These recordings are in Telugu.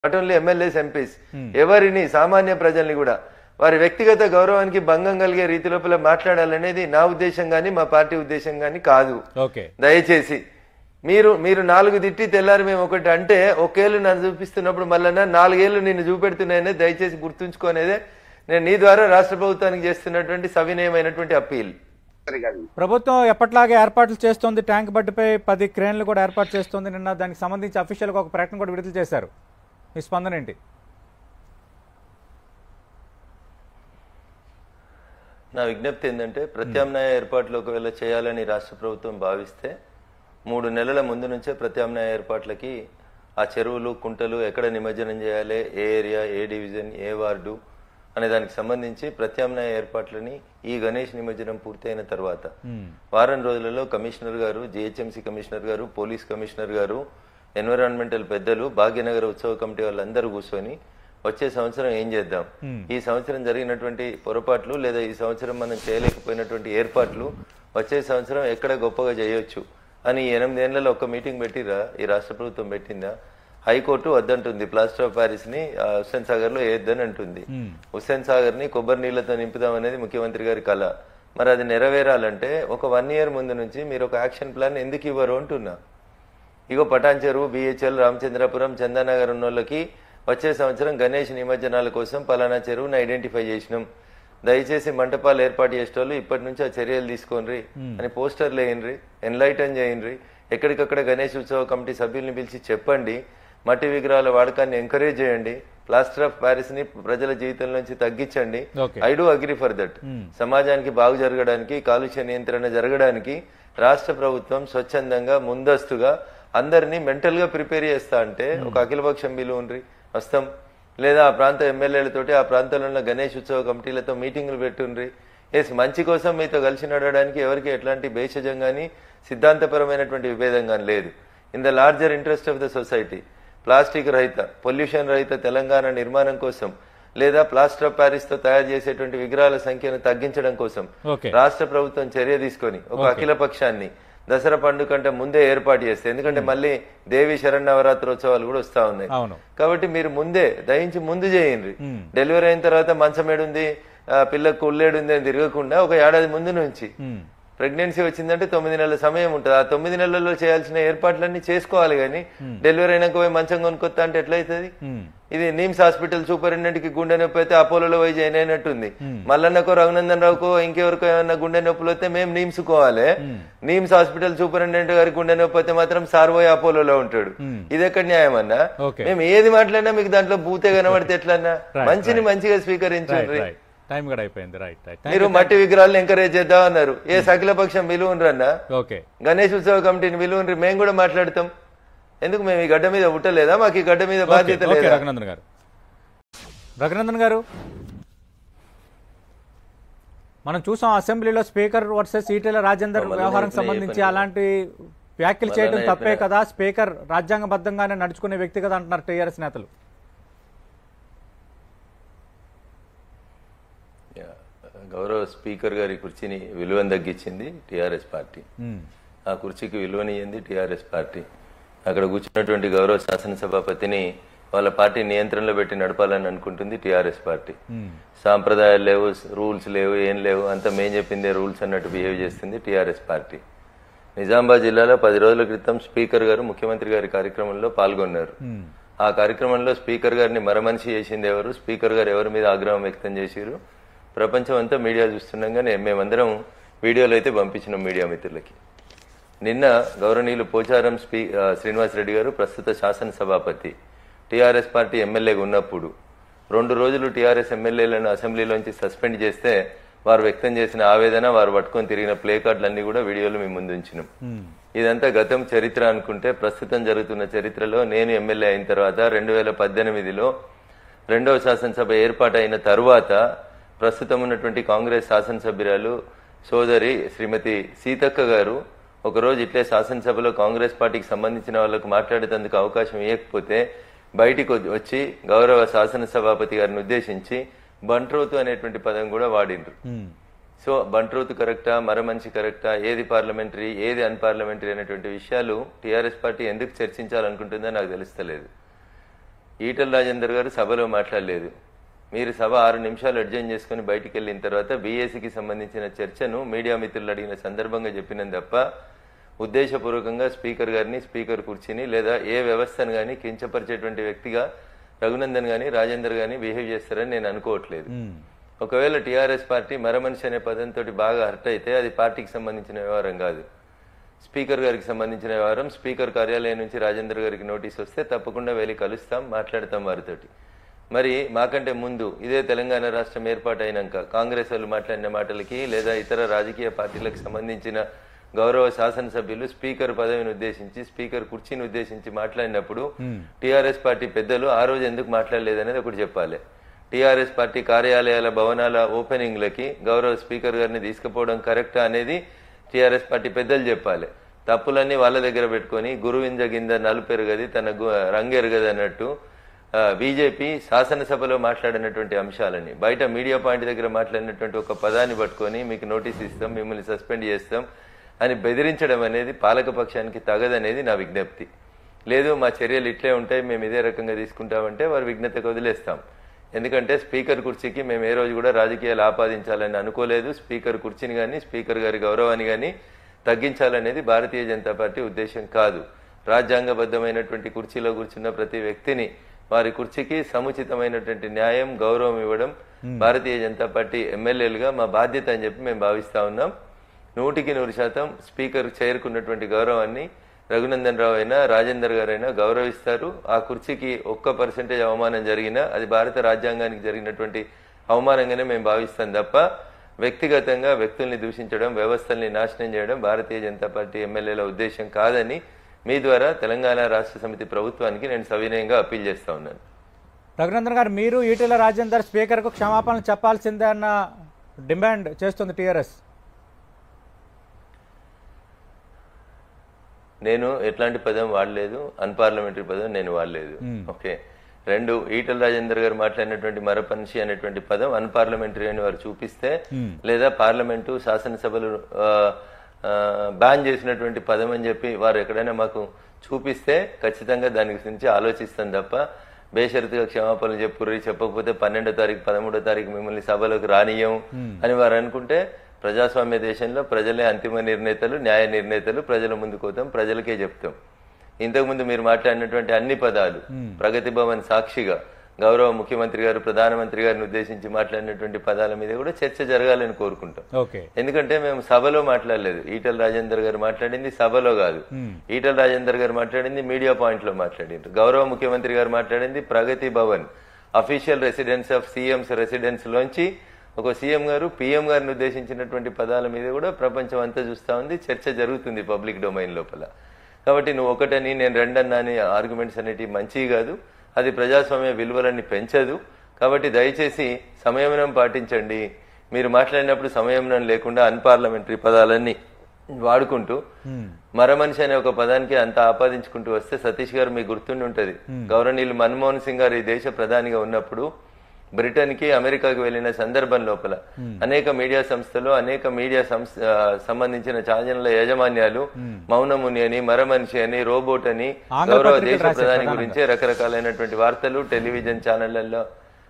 నాట్ ఓన్లీ ఎమ్మెల్యేస్ ఎంపీస్ ఎవరిని సామాన్య ప్రజల్ని కూడా వారి వ్యక్తిగత గౌరవానికి భంగం కలిగే రీతి లోపల మాట్లాడాలనేది నా ఉద్దేశం గాని మా పార్టీ ఉద్దేశం గాని కాదు ఓకే దయచేసి మీరు మీరు నాలుగు తిట్టి తెల్లారి మేము ఒకటి అంటే ఒకేళ్ళు నన్ను చూపిస్తున్నప్పుడు మళ్ళా నాలుగేళ్లు నిన్ను చూపెడుతున్నాయనే దయచేసి గుర్తుంచుకోనేదే నేను నీ ద్వారా రాష్ట్ర ప్రభుత్వానికి చేస్తున్నటువంటి సవినయమైనటువంటి అప్పీల్ ప్రభుత్వం ఎప్పట్లాగే ఏర్పాట్లు చేస్తోంది ట్యాంక్ బడ్డుపై పది క్రేన్లు కూడా ఏర్పాటు చేస్తోంది నిన్న దానికి సంబంధించి అఫీషియల్గా ఒక ప్రకటన కూడా విడుదల చేశారు మీ స్పందన ఏంటి నా విజ్ఞప్తి ఏంటంటే ప్రత్యామ్నాయ ఏర్పాట్లు ఒకవేళ చేయాలని రాష్ట్ర ప్రభుత్వం భావిస్తే మూడు నెలల ముందు నుంచే ప్రత్యామ్నాయ ఏర్పాట్లకి ఆ చెరువులు కుంటలు ఎక్కడ నిమజ్జనం చేయాలి ఏ ఏరియా ఏ డివిజన్ ఏ వార్డు అనే దానికి సంబంధించి ప్రత్యామ్నాయ ఏర్పాట్లని ఈ గణేష్ నిమజ్జనం పూర్తయిన తర్వాత వారం రోజులలో కమిషనర్ గారు జిహెచ్ఎంసీ కమిషనర్ గారు పోలీస్ కమిషనర్ గారు ఎన్విరాన్మెంటల్ పెద్దలు భాగ్యనగర ఉత్సవ కమిటీ వాళ్ళందరూ కూర్చొని వచ్చే సంవత్సరం ఏం చేద్దాం ఈ సంవత్సరం జరిగినటువంటి పొరపాట్లు లేదా ఈ సంవత్సరం మనం చేయలేకపోయినటువంటి ఏర్పాట్లు వచ్చే సంవత్సరం ఎక్కడ గొప్పగా చేయొచ్చు అని ఈ ఎనిమిదేళ్లలో ఒక మీటింగ్ పెట్టిరా ఈ రాష్ట్ర ప్రభుత్వం పెట్టిందా హైకోర్టు వద్దంటుంది ప్లాస్టర్ ఆఫ్ ప్యారిస్ ని ఆ, హుస్సేన్ సాగర్ లో వేయొద్దని అంటుంది హుస్సేన్ సాగర్ ని కొబ్బరి నీళ్లతో నింపుదాం అనేది ముఖ్యమంత్రి గారి కళ మరి అది నెరవేరాలంటే ఒక వన్ ఇయర్ ముందు నుంచి మీరు ఒక యాక్షన్ ప్లాన్ ఎందుకు ఇవ్వరు అంటున్నా ఇగో పటాన్ చెరువు బిహెచ్ఎల్ రామచంద్రపురం చందానగర్ ఉన్న వాళ్ళకి వచ్చే సంవత్సరం గణేష్ నిమజ్జనాల కోసం పలానా చెరువుని ఐడెంటిఫై చేసినాం దయచేసి మంటపాలు ఏర్పాటు చేసేటోళ్ళు ఇప్పటి నుంచి ఆ చర్యలు తీసుకోండి అని పోస్టర్లు వేయండి ఎన్లైటన్ చేయండి ఎక్కడికక్కడ గణేష్ ఉత్సవ కమిటీ సభ్యుల్ని పిలిచి చెప్పండి మట్టి విగ్రహాల వాడకాన్ని ఎంకరేజ్ చేయండి ప్లాస్టర్ ఆఫ్ ప్యారిస్ ని ప్రజల జీవితం నుంచి తగ్గించండి Okay. I do agree for that సమాజానికి బాగు జరగడానికి కాలుష్య నియంత్రణ జరగడానికి రాష్ట్ర ప్రభుత్వం స్వచ్ఛందంగా ముందస్తుగా అందరినీ మెంటల్ గా ప్రిపేర్ చేస్తా అంటే ఒక అఖిలపక్షం బిల్లు ఉండ్రి వస్తాం లేదా ఆ ప్రాంత ఎమ్మెల్యేలతోటి ఆ ప్రాంతంలో ఉన్న గణేష్ ఉత్సవ కమిటీలతో మీటింగులు పెట్టుండ్రి ఎస్ మంచి కోసం మీతో కలిసి నడవడానికి ఎవరికి ఎట్లాంటి భేషజం గానీ సిద్ధాంతపరమైనటువంటి విభేదం గానీ లేదు in the larger interest of the society plastic రహిత పొల్యూషన్ రహిత తెలంగాణ నిర్మాణం కోసం లేదా ప్లాస్టర్ ఆఫ్ ప్యారిస్ తో తయారు చేసేటువంటి విగ్రహాల సంఖ్యను తగ్గించడం కోసం ఓకే రాష్ట్ర ప్రభుత్వం చర్య తీసుకొని ఒక అఖిల పక్షాన్ని దసరా పండుగ కంటే ముందే ఏర్పాటు చేస్తే ఎందుకంటే మళ్ళీ దేవి శరణవరాత్రోత్సవాలు కూడా వస్తా ఉన్నాయి అవును కాబట్టి మీరు ముందే దయించి ముందు చేయండి డెలివరీ అయిన తర్వాత మంచం ఏడుంది ఆ, పిల్లకు కుళ్ళేడుంది అని తిరగకుండా ఒక ఏడాది ముందు నుంచి ఉమ్. ప్రెగ్నెన్సీ వచ్చిందంటే తొమ్మిది నెలల సమయం ఉంటుంది ఆ తొమ్మిది నెలల్లో చేయాల్సిన ఏర్పాట్లన్నీ చేసుకోవాలి కానీ డెలివరీ అయినాక పోయి మంచం కొనుక్కొస్తా అంటే ఎట్లయితుంది ఉమ్. ఇది నిమ్స్ హాస్పిటల్ సూపరింటెండెంట్ కి గుండె నొప్పి అయితే అపోలోలో పోయి జాయిన్ అయినట్టుంది మల్లన్నకో రఘునందన్ రావుకో ఇంకెవరికో ఏమన్నా గుండె నొప్పులు వస్తే మేము నిమ్స్ కోవాలి నిమ్స్ హాస్పిటల్ సూపరింటెండెంట్ గారికి గుండె నొప్పి అయితే మాత్రం సార్ పోయి అపోలోలో ఉంటాడు ఇది ఎక్కడ న్యాయం అన్నా ఓకే. మేము ఏది మాట్లాడినా మీకు దాంట్లో భూతే కనబడితే ఎట్లన్నా Right, మంచిని మంచిగా రైట్ స్వీకరించండి రైట్ టైం కూడా అయిపోయింది రైట్ రైట్ మీరు మట్టి విగ్రహాలను ఎంకరేజ్ చేద్దాం అన్నారు ఏ సకల పక్షం విలువనరన్నా ఓకే గణేష్ ఉత్సవ కమిటీని విలువనరి మేము కూడా మాట్లాడతాం ఎందుకు మేము ఈ గడ్డ మీద ఉట్టలేదా మాకు ఈ గడ్డ మీద బాధ్యత ఓకే లేదా రఘునందన్ గారు రఘునందన్ గారు మనం చూసాం అసెంబ్లీలో స్పీకర్ వర్సెస్ ఈటెల రాజేందర్ మళ్ళీ వ్యవహారం నేను సంబంధించి చెప్పిన- అలాంటి వ్యాఖ్యలు మళ్ళీ చేయడం నేను తప్పే చెప్పిన- కదా స్పీకర్ రాజ్యాంగబద్ధంగానే నడుచుకునే వ్యక్తి కదా అంటున్నారు టీఆర్ఎస్ నేతలు యా. గౌరవ స్పీకర్ గారి కుర్చీని విలువను తగ్గించింది టిఆర్ఎస్ పార్టీ ఉమ్. ఆ కుర్చీకి విలువనియ్యింది టిఆర్ఎస్ పార్టీ అక్కడ కూర్చున్నటువంటి గౌరవ శాసనసభాపతిని వాళ్ళ పార్టీ నియంత్రణలో పెట్టి నడపాలని అనుకుంటుంది టిఆర్ఎస్ పార్టీ ఉమ్. సాంప్రదాయాలు లేవు రూల్స్ లేవు ఏం లేవు అంతా మేం చెప్పిందే రూల్స్ అన్నట్టు బిహేవ్ చేస్తుంది టిఆర్ఎస్ పార్టీ నిజామాబాద్ జిల్లాలో పది రోజుల క్రితం స్పీకర్ గారు ముఖ్యమంత్రి గారి కార్యక్రమంలో పాల్గొన్నారు ఉమ్. ఆ కార్యక్రమంలో స్పీకర్ గారిని మరమనిషి చేసింది ఎవరు స్పీకర్ గారు ఎవరి మీద ఆగ్రహం వ్యక్తం చేసిరు ప్రపంచం అంతా మీడియా చూస్తుండగానే మేమందరం వీడియోలు అయితే పంపించినాం మీడియా మిత్రులకి నిన్న గౌరవనీయులు పోచారం స్పీ ఆ, శ్రీనివాస్ రెడ్డి గారు ప్రస్తుత శాసనసభాపతి టీఆర్ఎస్ పార్టీ ఎమ్మెల్యేగా ఉన్నప్పుడు రెండు రోజులు టీఆర్ఎస్ ఎమ్మెల్యేలను అసెంబ్లీలోంచి సస్పెండ్ చేస్తే వారు వ్యక్తం చేసిన ఆవేదన వారు పట్టుకొని తిరిగిన ప్లే కార్డులన్నీ కూడా వీడియోలు మేము ముందు ఉంచినాం ఉమ్. ఇదంతా గతం చరిత్ర అనుకుంటే ప్రస్తుతం జరుగుతున్న చరిత్రలో నేను ఎమ్మెల్యే అయిన తర్వాత రెండు వేల పద్దెనిమిదిలో రెండవ శాసనసభ ఏర్పాటైన తరువాత ప్రస్తుతం ఉన్నటువంటి కాంగ్రెస్ శాసనసభ్యురాలు సోదరి శ్రీమతి సీతక్క గారు ఒకరోజు ఇట్లే శాసనసభలో కాంగ్రెస్ పార్టీకి సంబంధించిన వాళ్ళకు మాట్లాడేందుకు అవకాశం ఇవ్వకపోతే బయటికి వచ్చి- వచ్చి గౌరవ శాసనసభాపతి గారిని ఉద్దేశించి బంట్రోతు అనేటువంటి పదం కూడా వాడిండ్రు ఉమ్. సో బంట్రోత్ కరెక్టా మరమనిషి కరెక్టా ఏది పార్లమెంటరీ ఏది అన్పార్లమెంటరీ అనేటువంటి విషయాలు టీఆర్ఎస్ పార్టీ ఎందుకు చర్చించాలనుకుంటుందో నాకు తెలుస్తలేదు ఈటల రాజేందర్ గారు సభలో మాట్లాడలేదు మీరు సభ ఆరు నిమిషాలు అడ్జైన్ చేసుకుని బయటికి వెళ్ళిన తర్వాత బీఏసీకి సంబంధించిన చర్చను మీడియా మిత్రులు అడిగిన సందర్భంగా చెప్పినందు తప్ప ఉద్దేశపూర్వకంగా స్పీకర్ గారిని స్పీకర్ కుర్చీని లేదా ఏ వ్యవస్థను కానీ కించపరిచేటువంటి వ్యక్తిగా రఘునందన్ గాని రాజేందర్ గాని బిహేవ్ చేస్తారని నేను అనుకోవట్లేదు ఒకవేళ టీఆర్ఎస్ పార్టీ మరమనిషి అనే పదంతో బాగా హర్ట్ అయితే అది పార్టీకి సంబంధించిన వ్యవహారం కాదు స్పీకర్ గారికి సంబంధించిన వ్యవహారం స్పీకర్ కార్యాలయం నుంచి రాజేందర్ గారికి నోటీస్ వస్తే తప్పకుండా వెళ్ళి కలుస్తాం మాట్లాడతాం వారితోటి మరి మాకంటే ముందు ఇదే తెలంగాణ రాష్ట్రం ఏర్పాటు అయినాక కాంగ్రెస్ వాళ్ళు మాట్లాడిన మాటలకి లేదా ఇతర రాజకీయ పార్టీలకు సంబంధించిన గౌరవ శాసనసభ్యులు స్పీకర్ పదవిని ఉద్దేశించి స్పీకర్ కుర్చీని ఉద్దేశించి మాట్లాడినప్పుడు టీఆర్ఎస్ పార్టీ పెద్దలు ఆ రోజు ఎందుకు మాట్లాడలేదనేది ఒకటి చెప్పాలి టీఆర్ఎస్ పార్టీ కార్యాలయాల భవనాల ఓపెనింగ్లకి గౌరవ స్పీకర్ గారిని తీసుకుపోవడం కరెక్టా అనేది టీఆర్ఎస్ పార్టీ పెద్దలు చెప్పాలి తప్పులన్నీ వాళ్ళ దగ్గర పెట్టుకొని గురువింజ గింద నలుపెరగది తన గు- రంగెరగది అన్నట్టు బీజేపీ శాసనసభలో మాట్లాడినటువంటి అంశాలని బయట మీడియా పాయింట్ దగ్గర మాట్లాడినటువంటి ఒక పదాన్ని పట్టుకొని మీకు నోటీస్ ఇస్తాం మిమ్మల్ని సస్పెండ్ చేస్తాం అని బెదిరించడం అనేది పాలకపక్షానికి తగదనేది నా విజ్ఞప్తి లేదు మా చర్యలు ఇట్లే ఉంటాయి మేము ఇదే రకంగా తీసుకుంటామంటే వారి విఘ్నతకు వదిలేస్తాం ఎందుకంటే స్పీకర్ కుర్చీకి మేము ఏ రోజు కూడా రాజకీయాలు ఆపాదించాలని అనుకోలేదు స్పీకర్ కుర్చీని కానీ స్పీకర్ గారి గౌరవాన్ని కానీ తగ్గించాలనేది భారతీయ జనతా పార్టీ ఉద్దేశం కాదు రాజ్యాంగబద్ధమైనటువంటి కుర్చీలో కూర్చున్న ప్రతి వ్యక్తిని వారి కుర్చీకి సముచితమైనటువంటి న్యాయం గౌరవం ఇవ్వడం భారతీయ జనతా పార్టీ ఎమ్మెల్యేలుగా మా బాధ్యత అని చెప్పి మేము భావిస్తా ఉన్నాం నూటికి నూరు శాతం స్పీకర్ చేరుకున్నటువంటి గౌరవాన్ని రఘునందన్ రావు అయినా రాజేందర్ గారు అయినా గౌరవిస్తారు ఆ కుర్చీకి ఒక్క పర్సెంటేజ్ అవమానం జరిగినా అది భారత రాజ్యాంగానికి జరిగినటువంటి అవమానంగానే మేము భావిస్తాం తప్ప వ్యక్తిగతంగా వ్యక్తుల్ని దూషించడం వ్యవస్థల్ని నాశనం చేయడం భారతీయ జనతా పార్టీ ఎమ్మెల్యేల ఉద్దేశం కాదని మీ ద్వారా తెలంగాణ రాష్ట్ర సమితి ప్రభుత్వానికి నేను సవినయంగా అప్పీల్ చేస్తా ఉన్నాను రఘునందన్ గారు మీరు ఈటెల రాజేందర్ స్పీకర్కు క్షమాపణలు చెప్పాల్సిందే అన్న డిమాండ్ చేస్తుంది టీఆర్ఎస్ నేను ఎట్లాంటి పదం వాడలేదు అన్పార్లమెంటరీ పదం నేను వాడలేదు ఓకే రెండు ఈటల రాజేందర్ గారు మాట్లాడినటువంటి మరపనిషి అనేటువంటి పదం అన్పార్లమెంటరీ అని వారు చూపిస్తే లేదా పార్లమెంటు శాసనసభలు ఆ, ఆ, బ్యాన్ చేసినటువంటి పదం అని చెప్పి వారు ఎక్కడైనా మాకు చూపిస్తే ఖచ్చితంగా దాని గురించి ఆలోచిస్తాం తప్ప బేషరతుగా క్షమాపణలు చెప్పుర్రి చెప్పకపోతే పన్నెండో తారీఖు పదమూడో తారీఖు మిమ్మల్ని సభలోకి రానియం అని వారు అనుకుంటే ప్రజాస్వామ్య దేశంలో ప్రజలే అంతిమ నిర్ణేతలు న్యాయ నిర్ణేతలు ప్రజల ముందుకు పోతాం ప్రజలకే చెప్తాం ఇంతకుముందు మీరు మాట్లాడినటువంటి అన్ని పదాలు ప్రగతి భవన్ సాక్షిగా గౌరవ ముఖ్యమంత్రి గారు ప్రధానమంత్రి గారిని ఉద్దేశించి మాట్లాడినటువంటి పదాల మీద కూడా చర్చ జరగాలని కోరుకుంటాం ఓకే ఎందుకంటే మేము సభలో మాట్లాడలేదు ఈటల రాజేందర్ గారు మాట్లాడింది సభలో కాదు ఈటల రాజేందర్ గారు మాట్లాడింది మీడియా పాయింట్ లో మాట్లాడిండ్రు గౌరవ ముఖ్యమంత్రి గారు మాట్లాడింది Pragati Bhavan official residence of CMs residence లోంచి ఒక సీఎం గారు పీఎం గారిని ఉద్దేశించినటువంటి పదాల మీద కూడా ప్రపంచం అంతా చూస్తా ఉంది చర్చ జరుగుతుంది పబ్లిక్ డొమైన్ లోపల కాబట్టి నువ్వు ఒకటని నేను రెండన్నా అని ఆర్గ్యుమెంట్స్ అనేటివి మంచివి కాదు అది ప్రజాస్వామ్య విలువలని పెంచదు కాబట్టి దయచేసి సంయమనం పాటించండి మీరు మాట్లాడినప్పుడు సంయమనం లేకుండా అన్పార్లమెంటరీ పదాలన్నీ వాడుకుంటూ మరమనిషి అనే ఒక పదానికి అంత ఆపాదించుకుంటూ వస్తే సతీష్ గారు మీకు గుర్తుండి ఉంటది గౌరవనీయులు మన్మోహన్ సింగ్ గారు ఈ దేశ ప్రధానిగా ఉన్నప్పుడు బ్రిటన్ కి అమెరికాకి వెళ్లిన సందర్భం లోపల అనేక మీడియా సంస్థలు అనేక మీడియా సంస్థ ఆ, సంబంధించిన ఛానళ్ల యాజమాన్యాలు మౌనముని అని మరమనిషి అని రోబోట్ అని ఆంగ్ల గౌరవ పత్రికలు దేశ రాశారు ప్రధాని ప్రధానంగా. గురించే రకరకాలైనటువంటి వార్తలు టెలివిజన్ ఛానళ్లలో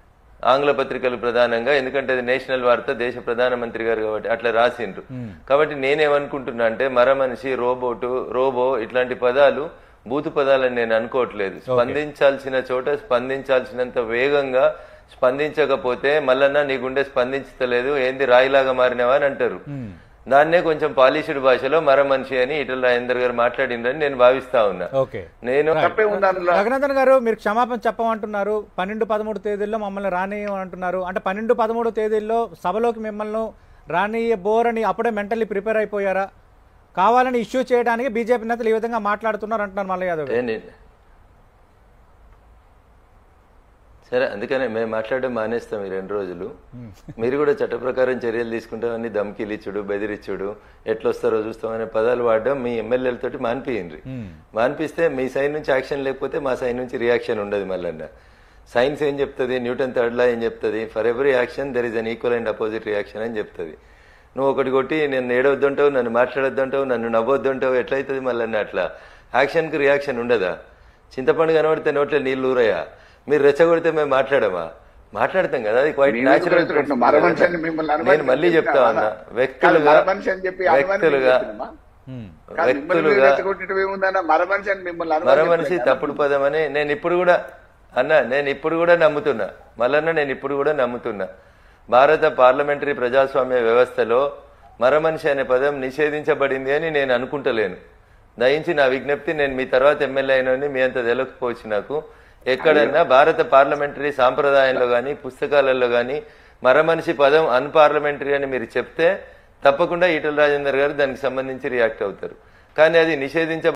ఆంగ్ల పత్రికలు ప్రధానంగా ఎందుకంటే అది నేషనల్ వార్త దేశ ప్రధానమంత్రి గారు కాబట్టి అట్లా రాసిండ్రు కాబట్టి నేనేమనుకుంటున్నా అంటే మరమనిషి రోబోటు రోబో ఇట్లాంటి పదాలు బూతు పదాలని నేను అనుకోవట్లేదు స్పందించాల్సిన చోట స్పందించాల్సినంత వేగంగా స్పందించకపోతే మల్లన్న నీ గుండె స్పందించలేదు ఏంది రాయిలాగా మారినవా అని అంటారు దాన్నే కొంచెం పాలిష్డ్ భాషలో మరమనిషి అని ఇటల రాజేందర్ గారు మాట్లాడిండ్రని నేను భావిస్తా ఉన్నా ఓకే నేను తప్పే ఉంది అందులో రఘునందన్ గారు మీరు క్షమాపణ చెప్పమంటున్నారు పన్నెండు పదమూడు తేదీల్లో మమ్మల్ని రానియం అంటున్నారు అంటే పన్నెండు పదమూడు తేదీల్లో సభలోకి మిమ్మల్ని రానియ బోరని అప్పుడే మెంటల్లీ ప్రిపేర్ అయిపోయారా కావాలని ఇష్యూ చేయడానికి బీజేపీ నేతలు ఈ విధంగా మాట్లాడుతున్నారు అంటున్నారు మల్ల యాదవ్ గారు. ఏ నే- సరే అందుకనే మేము మాట్లాడడం మానేస్తాం ఈ రెండు రోజులు మీరు కూడా చట్ట ప్రకారం చర్యలు తీసుకుంటామని దమ్కిలు ఇచ్చుడు బెదిరిచ్చుడు ఎట్లొస్తారో చూస్తామనే పదాలు వాడడం మీ ఎమ్మెల్యేలతోటి మాన్పియండి మాన్పిస్తే మీ సైడ్ నుంచి యాక్షన్ లేకపోతే మా సైడ్ నుంచి రియాక్షన్ ఉండదు మళ్ళన్న సైన్స్ ఏం చెప్తుంది న్యూటన్ థర్డ్ లా ఏం చెప్తుంది for every action there is an equal and opposite reaction అని చెప్తుంది నువ్వు ఒకటి కొట్టి నేను ఏడవద్దంటావు నన్ను మాట్లాడొద్దంటావు నన్ను నవ్వొద్దంటావు ఎట్లయితుంది మళ్ళీ అట్లా యాక్షన్కి రియాక్షన్ ఉండదా చింతపండు కనబడితే నోట్లో నీళ్ళు ఊరయా మీరు రెచ్చగొడితే మేము మాట్లాడమా మాట్లాడతాం కదా అది క్వైట్ మేము ఎందుకు రెచ్చగొట్టినాం? మర మనిషి అని మిమ్మల్ని అనుమానించి నేను మళ్ళీ చెప్తా చెప్పినామా? ఉన్నా కాదు, వ్యక్తులుగా మర మనిషి అని చెప్పి అనుమానించి వ్యక్తులుగా చెప్పినామా? ఉమ్. కాదు, మిమ్మల్ని మీరు వ్యక్తులుగా రెచ్చగొట్టడం ఏముందన్న మర మనిషి అని మిమ్మల్ని మరో అనుమానించి మనిషి చెప్పినామా? తప్పుడు పదం అని నేను ఇప్పుడు కూడా అన్న నేను ఇప్పుడు కూడా నమ్ముతున్నా మల్లన్న నేను ఇప్పుడు కూడా నమ్ముతున్నా భారత పార్లమెంటరీ ప్రజాస్వామ్య వ్యవస్థలో మర మనిషి అనే పదం నిషేధించబడింది అని నేను అనుకుంటలేను దయించి నా విజ్ఞప్తి నేను మీ తర్వాత ఎమ్మెల్యే అయినని మీ అంత తెలియకపోవచ్చు నాకు ఎక్కడన్నా భారత పార్లమెంటరీ సాంప్రదాయంలో గాని పుస్తకాలలో గాని మర మనిషి పదం అన్పార్లమెంటరీ అని మీరు చెప్తే తప్పకుండా ఈటల రాజేందర్ గారు దానికి సంబంధించి రియాక్ట్ అవుతారు కానీ అది నిషేధించ